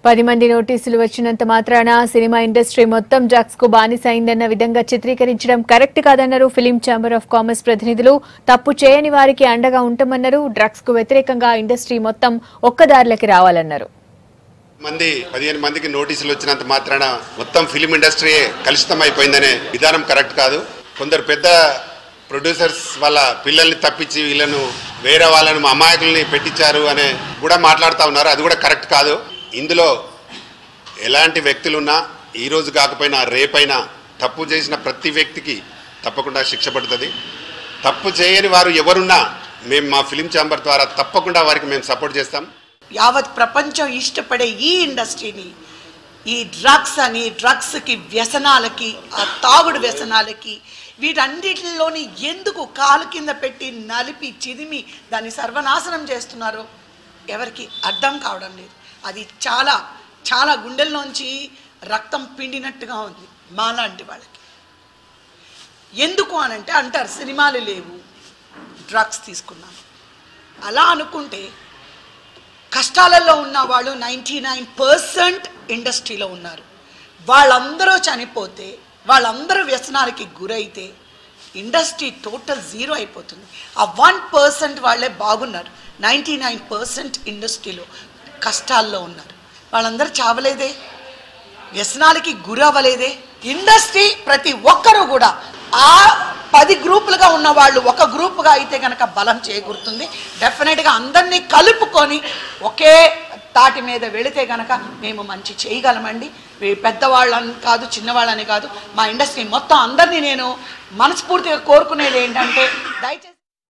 పది మంది నోటీసులు వచ్చినంత మాత్రాన సినిమా ఇండస్ట్రీ మొత్తం డ్రగ్స్ కు బానిస అయిందన్న విధంగా చిత్రీకరించడం కరెక్ట్ కాదన్నారు ఫిలిం ఛాంబర్ ఆఫ్ కామర్స్ ప్రతినిధులు తప్పు చేయని వారికి అండగా ఉంటామన్నారు డ్రగ్స్ కు వ్యతిరేకంగా ఇండస్ట్రీ మొత్తం ఒక్కదారిలోకి రావాలన్నారు మంది పదిహేను మందికి నోటీసులు వచ్చినంత మాత్రాన మొత్తం ఫిలిం ఇండస్ట్రీ కలుషితం అయిపోయిందనే విధానం కరెక్ట్ కాదు కొందరు పెద్ద ప్రొడ్యూసర్స్ వాళ్ళ పిల్లల్ని తప్పించి వీళ్ళను వేరే వాళ్ళను మా అమాయకుల్ని పెట్టించారు అనే కూడా మాట్లాడుతూ ఉన్నారు అది కూడా కరెక్ట్ కాదు ఇందులో ఎలాంటి వ్యక్తులున్నా ఈ రోజు కాకపోయినా రేపైనా తప్పు చేసిన ప్రతి వ్యక్తికి తప్పకుండా శిక్ష పడుతుంది తప్పు చేయని వారు ఎవరున్నా మేము మా ఫిలిం ఛాంబర్ ద్వారా తప్పకుండా వారికి మేము సపోర్ట్ చేస్తాం యావత్ ప్రపంచం ఇష్టపడే ఈ ఇండస్ట్రీని ఈ డ్రగ్స్ అని డ్రగ్స్కి వ్యసనాలకి ఆ తాగుడు వ్యసనాలకి వీటన్నిటిలోని ఎందుకు కాలు కింద పెట్టి నలిపి చిదిమి దాన్ని సర్వనాశనం చేస్తున్నారో ఎవరికి అర్థం కావడం లేదు అది చాలా చాలా గుండెల్లోంచి రక్తం పిండినట్టుగా ఉంది మాలాంటి వాళ్ళకి ఎందుకు అనంటే అంటారు సినిమాలు లేవు డ్రగ్స్ తీసుకున్నాను అలా అనుకుంటే కష్టాలలో ఉన్న వాళ్ళు నైంటీ నైన్ పర్సెంట్ ఇండస్ట్రీలో ఉన్నారు వాళ్ళందరూ చనిపోతే వాళ్ళందరూ వ్యసనాలకి గురైతే ఇండస్ట్రీ టోటల్ జీరో అయిపోతుంది ఆ వన్ పర్సెంట్ వాళ్ళే బాగున్నారు నైంటీ నైన్ పర్సెంట్ ఇండస్ట్రీలో కష్టాల్లో ఉన్నారు వాళ్ళందరూ చావలేదే వ్యసనాలకి గురి అవ్వలేదే ఇండస్ట్రీ ప్రతి ఒక్కరూ కూడా ఆ పది గ్రూపులుగా ఉన్న వాళ్ళు ఒక గ్రూపుగా అయితే కనుక బలం చేకూరుతుంది డెఫినెట్గా అందరినీ కలుపుకొని ఒకే తాటి మీద వెళితే కనుక మేము మంచి చేయగలమండి ఈ పెద్దవాళ్ళని కాదు చిన్నవాళ్ళని కాదు మా ఇండస్ట్రీ మొత్తం అందరినీ నేను మనస్ఫూర్తిగా కోరుకునేది ఏంటంటే దయచేసి